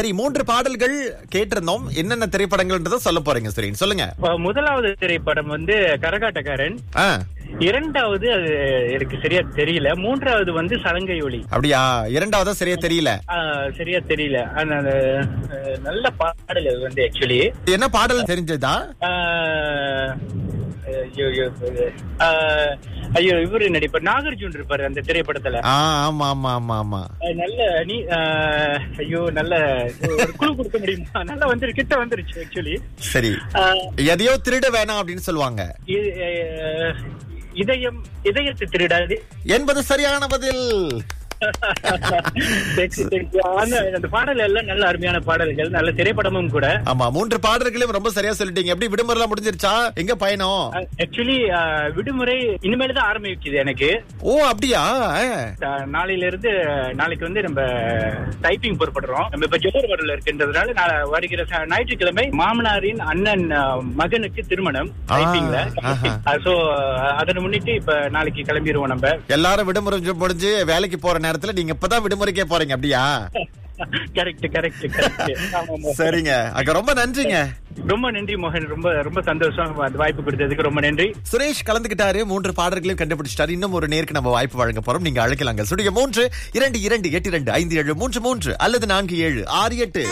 சரி மூன்று பாடல்கள் கேட்டிருந்தோம் என்னென்ன திரைப்படங்கள்ன்றத சொல்ல போறீங்க சுரேன் சொல்லுங்க இப்ப முதலாவது திரைப்படம் வந்து கரகாட்டக்காரன் ஆ, இரண்டாவது அது எனக்கு சரியா தெரியல மூன்றாவது வந்து சலங்கை ஒளி அப்படியா இரண்டாவதா சரியா தெரியல ஆ, சரியா தெரியல ஆனா, அந்த, அஹ், நல்ல பாடல் அது வந்து ஆக்சுவலி என்ன பாடல் தெரிஞ்சதா ஐயோ ஐயோ, ஆஹ், ஐயோ இவரு நடிப்பார் நாகார்ஜுன் இருப்பாரு அந்த திரைப்படத்துல ஆ ஆமா ஆமா ஆமா ஆமா அஹ், நல்ல நீ ஆஹ், ஐயோ நல்ல ஒரு குழு கொடுக்க முடியுமா நல்லா வந்துரு கிட்ட வந்துருச்சு ஆக்சுவலி சரி எதையோ திருட வேணாம் அப்படின்னு சொல்லுவாங்க இதயம் இதயத்தை திருடாது என்பது சரியான பதில் Thank you, thank you. ஆனா, அந்த பாடல் எல்லாம் நல்ல அருமையான பாடல்கள் நல்ல திரைப்படமும் கூட ஆமா மூன்று பாடல்களையும் ரொம்ப சரியா சொல்லிட்டீங்க எப்படி விடுமுறை எல்லாம் முடிஞ்சிருச்சா எங்க பயணம் ஆக்சுவலி விடுமுறை இனிமேல் தான் ஆரம்பிக்குது எனக்கு ஓ அப்படியா ஆ. அஹ், நாளையில இருந்து நாளைக்கு வந்து நம்ம டைப்பிங் பொறுப்படுறோம் நம்ம இப்ப ஜோர்வரில் இருக்கின்றதுனால நான் வருகிற ச- ஞாயிற்றுக்கிழமை மாமனாரின் அண்ணன் அஹ், மகனுக்கு திருமணம் ஆ, டைப்பிங்ல ஆஹா. சோ அதனை முன்னிட்டு இப்ப நாளைக்கு கிளம்பிடுவோம் நம்ம எல்லாரும் விடுமுறை முடிஞ்சு- முடிஞ்சு வேலைக்கு போற நேரத்துல நீங்க இப்பதான் விடுமுறைக்கே போறீங்க அப்படியா கரெக்ட் கரெக்ட் கரெக்ட் சரிங்க அங்க ரொம்ப நன்றிங்க ரொம்ப நன்றி மோகன் ரொம்ப ரொம்ப சந்தோஷம் அந்த வாய்ப்பு கொடுத்ததுக்கு ரொம்ப நன்றி சுரேஷ் கலந்துகிட்டாரு மூன்று பாடல்களையும் கண்டுபிடிச்சிட்டாரு இன்னும் ஒரு நேருக்கு நம்ம வாய்ப்பு வழங்க போறோம் நீங்க அழைக்கலாங்க சுடிய மூன்று இரண்டு இரண்டு எட்டு இரண்டு ஐந்து ஏழு மூன்று மூன்று அல்லது நான்கு ஏழு ஆறு எட்டு